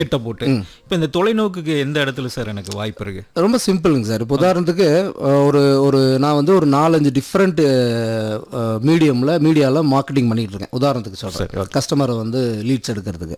கிட்ட போட்டு இப்போ இந்த தொலைநோக்குக்கு எந்த இடத்துல சார் எனக்கு வாய்ப்பு இருக்கு ரொம்ப சிம்பிளுங்க சார் இப்போ உதாரணத்துக்கு அஹ், ஒரு ஒரு நான் வந்து ஒரு நாலஞ்சு டிஃப்ரெண்ட் மீடியமில் மீடியாவில் மார்க்கெட்டிங் பண்ணிகிட்டு இருக்கேன் உதாரணத்துக்கு சரி, சொல்கிறேன் கஸ்டமரை வந்து லீட்ஸ் எடுக்கிறதுக்கு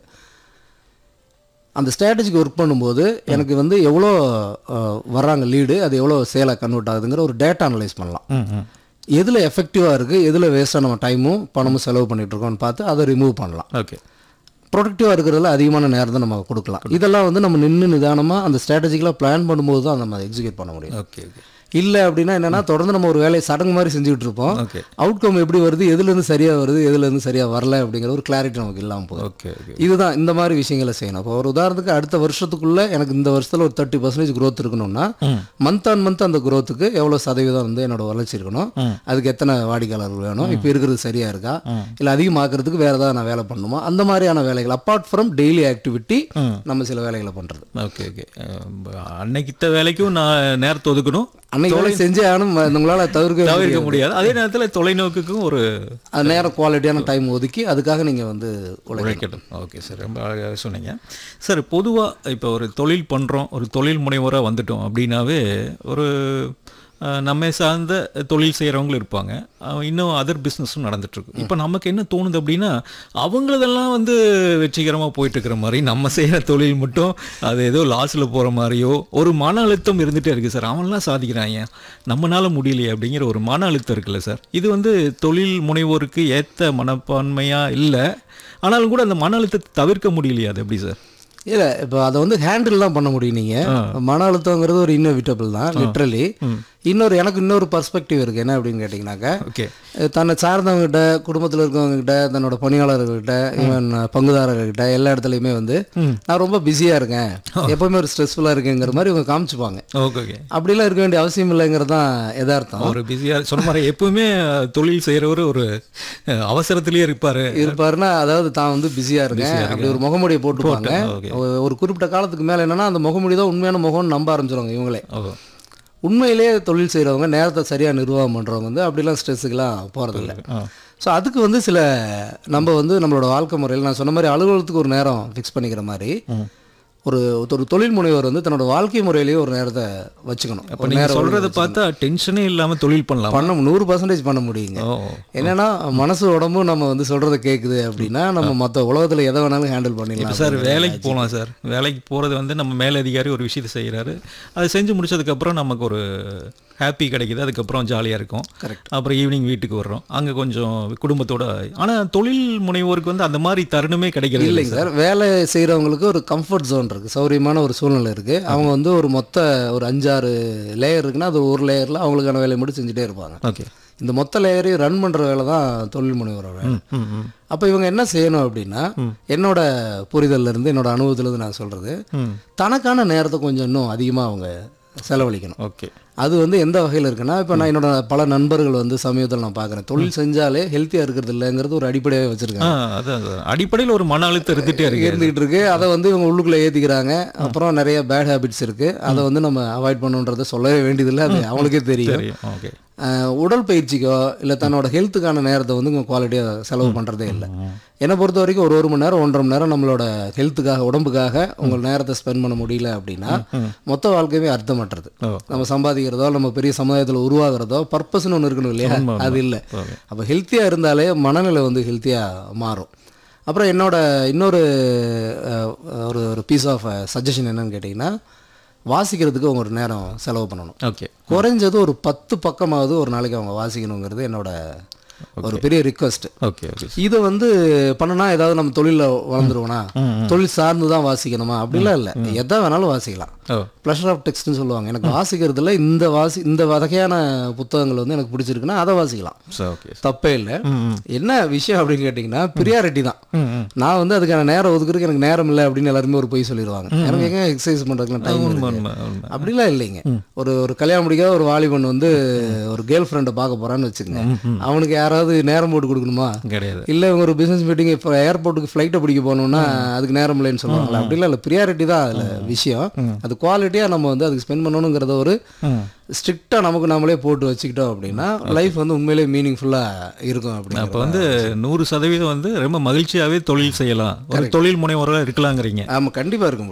அந்த ஸ்ட்ராட்டஜிக்கு ஒர்க் பண்ணும்போது எனக்கு வந்து எவ்வளோ அஹ், வர்றாங்க லீடு அது எவ்வளோ சேலாக கன்வெர்ட் ஆகுதுங்கிற ஒரு டேட்டா அனலைஸ் பண்ணலாம் ம் ம் எதில் எஃபெக்டிவாக இருக்குது எதில் வேஸ்ட்டாக நம்ம டைமும் பணமும் செலவு பண்ணிட்டு இருக்கோம்னு பார்த்து அதை ரிமூவ் பண்ணலாம் ஓகே ப்ரொடக்டிவாக இருக்கிறதுல அதிகமான நேரம் தான் நம்ம கொடுக்கலாம் இதெல்லாம் வந்து நம்ம நின்று நிதானமாக அந்த ஸ்ட்ராட்டஜிக்கலாக பிளான் பண்ணும்போது தான் நம்ம எக்ஸிக்யூட் பண்ண முடியும் ஓகே ஓகே இல்லை அப்படின்னா என்னன்னா தொடர்ந்து நம்ம ஒரு வேலையை சடங்கு மாதிரி செஞ்சுக்கிட்டு இருப்போம் ஓகே அவுட்கம் எப்படி வருது எதுலேருந்து சரியாக வருது எதுலேருந்து சரியாக வரல அப்படிங்கிற ஒரு கிளாரிட்டி நமக்கு இல்லாமல் போகுது ஓகே ஓகே இதுதான் இந்த மாதிரி விஷயங்களை செய்யணும் இப்போ ஒரு உதாரணத்துக்கு அடுத்த வருஷத்துக்குள்ள எனக்கு இந்த வருஷத்தில் ஒரு தேர்ட்டி பர்சன்டேஜ் growth இருக்கணும்னா மந்த் ஆன் மந்த் அந்த growthக்கு எவ்வளோ சதவீதம் வந்து என்னோட வளர்ச்சி இருக்கணும் அதுக்கு எத்தனை வாடிக்கையாளர்கள் வேணும் இப்போ இருக்கிறது சரியா இருக்கா இல்லை அதிகமாக்குறதுக்கு வேற ஏதாவது நான் வேலை பண்ணணுமா அந்த மாதிரியான வேலைகள் அப்பார்ட் ஃப்ரம் டெய்லி ஆக்டிவிட்டி நம்ம சில வேலைகளை பண்ணுறது ஓகே ஓகே அன்னைக்கிட்ட வேலைக்கும் நான் நேரத்தை ஒதுக்கணும் அன்னைக்கு வேலை செஞ்சே ஆகணும் உங்களால் தவிர்க்க தவிர்க்க முடியாது அதே நேரத்தில் தொலைநோக்குக்கும் ஒரு அது நேரம் குவாலிட்டியான டைம் ஒதுக்கி அதுக்காக நீங்கள் வந்து உழைக்கணும் உழைக்கட்டும் ஓகே சார் ரொம்ப அழகாக சொன்னீங்க சார் பொதுவாக இப்போ ஒரு தொழில் பண்ணுறோம் ஒரு தொழில் முனைவோராக வந்துட்டோம் அப்படின்னாவே ஒரு அஹ், நம்மை சார்ந்த தொழில் செய்கிறவங்களும் இருப்பாங்க அஹ், இன்னும் அதர் பிஸ்னஸும் நடந்துட்டுருக்கு இப்போ நமக்கு என்ன தோணுது அப்படின்னா அவங்களதெல்லாம் வந்து வெற்றிகரமாக போயிட்டுருக்கிற மாதிரி நம்ம செய்கிற தொழில் மட்டும் அது ஏதோ லாஸில் போகிற மாதிரியோ ஒரு மன அழுத்தம் இருந்துகிட்டே இருக்குது சார் அவன்லாம் சாதிக்கிறாங்க நம்மனால முடியலையே அப்படிங்கிற ஒரு மன அழுத்தம் இருக்குல்ல சார் இது வந்து தொழில் முனைவோருக்கு ஏற்ற மனப்பான்மையாக இல்லை ஆனாலும் கூட அந்த மன அழுத்தத்தை தவிர்க்க முடியலையா அது எப்படி சார் இல்லை இப்போ அதை வந்து ஹேண்டில் தான் பண்ண முடியும் நீங்கள் மன அழுத்தங்கிறது ஒரு இன்னோவிட்டபிள் தான் லிட்ரலி இன்னொரு எனக்கு இன்னொரு பர்ஸ்பெக்டிவ் இருக்குது என்ன அப்படின்னு கேட்டிங்கனாக்கா ஓகே அஹ் தன்னை சார்ந்தவங்ககிட்ட குடும்பத்தில் இருக்கவங்ககிட்ட தன்னோட பணியாளர்கள்கிட்ட ஈவன் பங்குதாரர்கிட்ட எல்லா இடத்துலையுமே வந்து நான் ரொம்ப பிஸியாக இருக்கேன் எப்போவுமே ஒரு ஸ்ட்ரெஸ்ஃபுல்லாக இருக்கேங்கிற மாதிரி இவங்க காமிச்சுப்பாங்க ஓகே ஓகே அப்படிலாம் இருக்க வேண்டிய அவசியம் இல்லைங்கிறது தான் யதார்த்தம் ஒரு பிஸியாக சொன்ன மாதிரி எப்பவுமே அஹ், தொழில் செய்கிறவர் ஒரு அஹ், அவசரத்திலேயே இருப்பார் இருப்பாருன்னா அதாவது தான் வந்து பிஸியாக இருக்கேன் அப்படி ஒரு முகமூடியை போட்டுப்பாங்க ஓகே ஒரு- ஒரு குறிப்பிட்ட காலத்துக்கு மேலே என்னன்னா அந்த முகமூடி தான் உண்மையான முகம்னு நம்ப ஆரம்பிச்சிருவாங்க இவங்களே ஓ உண்மையிலேயே தொழில் செய்கிறவங்க நேரத்தை சரியாக நிர்வாகம் பண்ணுறவங்க வந்து அப்படிலாம் ஸ்ட்ரெஸ்ஸுக்கெல்லாம் போகிறதில்ல ஆ ஸோ அதுக்கு வந்து சில நம்ம வந்து நம்மளோட வாழ்க்கை முறையில் நான் சொன்ன மாதிரி அலுவலகத்துக்கு ஒரு நேரம் ஃபிக்ஸ் பண்ணிக்கிற மாதிரி ஒரு ஒரு தொழில் முனைவர் வந்து தன்னோட வாழ்க்கை முறையிலேயே ஒரு நேரத்தை வச்சுக்கணும் அப்போ நீங்கள் சொல்கிறத பார்த்தா டென்ஷனே இல்லாமல் தொழில் பண்ணலாம் பண்ண நூறு பர்சன்டேஜ் பண்ண முடியுங்க ஓ என்னன்னா மனசு உடம்பும் நம்ம வந்து சொல்கிறத கேட்குது அப்படின்னா நம்ம மற்ற உலகத்தில் எதை வேணாலும் ஹேண்டில் இப்போ பண்ணிடலாம் சார் வேலைக்கு போகலாம் சார் வேலைக்கு போகிறது வந்து நம்ம மேலதிகாரி ஒரு விஷயத்தை செய்கிறாரு அதை செஞ்சு முடிச்சதுக்கப்புறம் நமக்கு ஒரு ஹாப்பி கிடைக்குது அதுக்கப்புறம் ஜாலியாக இருக்கும் Correct. அப்புறம் ஈவினிங் வீட்டுக்கு வர்றோம் அங்கே கொஞ்சம் குடும்பத்தோட ஆனால் தொழில் முனைவோருக்கு வந்து அந்த மாதிரி தருணமே கிடைக்கிறது இல்லை இல்லைங்க சார் வேலை செய்கிறவங்களுக்கு ஒரு கம்ஃபர்ட் ஜோன் இருக்குது சௌரியமான ஒரு சூழ்நிலை இருக்குது அவங்க வந்து ஒரு மொத்த ஒரு அஞ்சாறு லேயர் இருக்குன்னா அது ஒரு லேயரில் அவங்களுக்கான வேலையை மட்டும் செஞ்சுட்டே இருப்பாங்க ஓகே இந்த மொத்த லேயரையும் ரன் பண்ணுற வேலை தான் தொழில் முனைவரோட வேலை ம் ம் அப்போ இவங்க என்ன செய்யணும் அப்படின்னா என்னோட புரிதல்ல இருந்து என்னோட அனுபவத்திலேருந்து நான் சொல்கிறது ம் தனக்கான நேரத்தை கொஞ்சம் இன்னும் அதிகமாக அவங்க செலவழிக்கணும் ஓகே அது வந்து எந்த வகையில் இருக்குன்னா இப்போ நான் என்னோட பல நண்பர்கள் வந்து சமயத்தில் நான் பார்க்குறேன் தொழில் செஞ்சாலே ஹெல்த்தியாக இருக்கிறது இல்லைங்கிறது ஒரு அடிப்படையாக ஆ வச்சுருக்காங்க அதான் அதான். அடிப்படையில் ஒரு மன அழுத்தம் இருந்துகிட்டே இருக்கு இருந்துகிட்டு இருக்கு அதை வந்து இவங்க உள்ளுக்குள்ளே ஏற்றிக்கிறாங்க அப்புறம் நிறைய பேட் ஹேபிட்ஸ் இருக்குது அதை வந்து நம்ம அவாய்ட் பண்ணுன்றதை சொல்லவே வேண்டியதில்லை அது அவங்களுக்கே தெரியும் தெரியும் ஓகே அஹ் உடல் பயிற்சிக்கோ இல்லை தன்னோட ஹெல்த்துக்கான நேரத்தை வந்து இவங்க குவாலிட்டியாக செலவு பண்ணுறதே இல்லை என்னை பொறுத்த வரைக்கும் ஒரு ஒரு மணி நேரம் ஒன்றரை மணி நேரம் நம்மளோட ஹெல்த்துக்காக உடம்புக்காக உங்கள் நேரத்தை ஸ்பெண்ட் பண்ண முடியல அப்படின்னா மொத்த வாழ்க்கையுமே அர்த்தமற்றது ஓ நம்ம சம்பாதிக்கிறதோ நம்ம பெரிய சமுதாயத்தில் உருவாகிறதோ பர்பஸ்னு ஒன்று இருக்கணும் இல்லையா உண்மை, அது இல்லை ஓகே அப்போ ஹெல்த்தியாக இருந்தாலே மனநிலை வந்து ஹெல்த்தியாக மாறும் அப்புறம் என்னோட இன்னொரு அஹ், ஒரு ஒரு பீஸ் ஆஃப் சஜஷன் என்னன்னு கேட்டிங்கன்னா வாசிக்கிறதுக்கு அவங்க ஒரு நேரம் செலவு பண்ணணும் ஓகே குறைஞ்சது ஒரு பத்து பக்கமாவது ஒரு நாளைக்கு அவங்க வாசிக்கணுங்கிறது என்னோட ஒரு பெரிய ரிக்வஸ்ட் ஓகே ஓகே இதை வந்து பண்ணனா ஏதாவது நம்ம தொழிலில் வளர்ந்துருவோனா தொழில் சார்ந்து தான் வாசிக்கணுமா அப்படிலாம் இல்லை எதை வேணாலும் வாசிக்கலாம் ஓ ப்ளஷர் ஆஃப் டெக்ஸ்ட்னு சொல்லுவாங்க எனக்கு வாசிக்கிறதுல இந்த வாசி இந்த வகையான புத்தகங்கள் வந்து எனக்கு பிடிச்சிருக்குன்னா அதை வாசிக்கலாம் சார் ஓகே தப்பே இல்லை ம் என்ன விஷயம் அப்படின்னு கேட்டிங்கன்னா ப்ரியாரிட்டி தான் ம் ம் நான் வந்து அதுக்கான நேரம் ஒதுக்குறதுக்கு எனக்கு நேரம் இல்லை அப்படின்னு எல்லாருமே ஒரு பொய் சொல்லிடுவாங்க எனக்கு எங்க எக்ஸசைஸ் பண்ணுறதுக்குலாம் டைம் உண்மை இருக்கு உண்மை உண்மை அப்படிலாம் இல்லைங்க ஒரு ஒரு கல்யாணம் முடிக்காத ஒரு வாலிபன் வந்து ஒரு கேர்ள் ஃப்ரெண்டை பார்க்க போறான்னு வச்சுக்கோங்க அவனுக்கு யாராவது நேரம் போட்டு கொடுக்கணுமா கிடையாது இல்லை இவங்க ஒரு பிஸ்னஸ் மீட்டிங் இப்போ ஏர்போர்ட்டுக்கு ஃப்ளைட்டை பிடிக்க போகணுன்னா அதுக்கு நேரம் இல்லைன்னு சொல்லுவாங்களா அப்படிலாம் இல்லை ப்ரியாரிட்டி தான் அதில் விஷயம் அது அது குவாலிட்டியாக நம்ம வந்து அதுக்கு ஸ்பெண்ட் பண்ணணுங்கிறத ஒரு ம் ஸ்ட்ரிக்டாக நமக்கு நாமளே போட்டு வச்சுக்கிட்டோம் அப்படின்னா லைஃப் வந்து உண்மையிலேயே மீனிங்ஃபுல்லாக இருக்கும் அப்போ அப்படிங்கிற வந்து நூறு சதவீதம் வந்து ரொம்ப மகிழ்ச்சியாகவே தொழில் செய்யலாம் ஒரு தொழில் முனைவராக இருக்கலாங்கிறீங்க ஆமாம் கண்டிப்பாக இருக்க முடியும்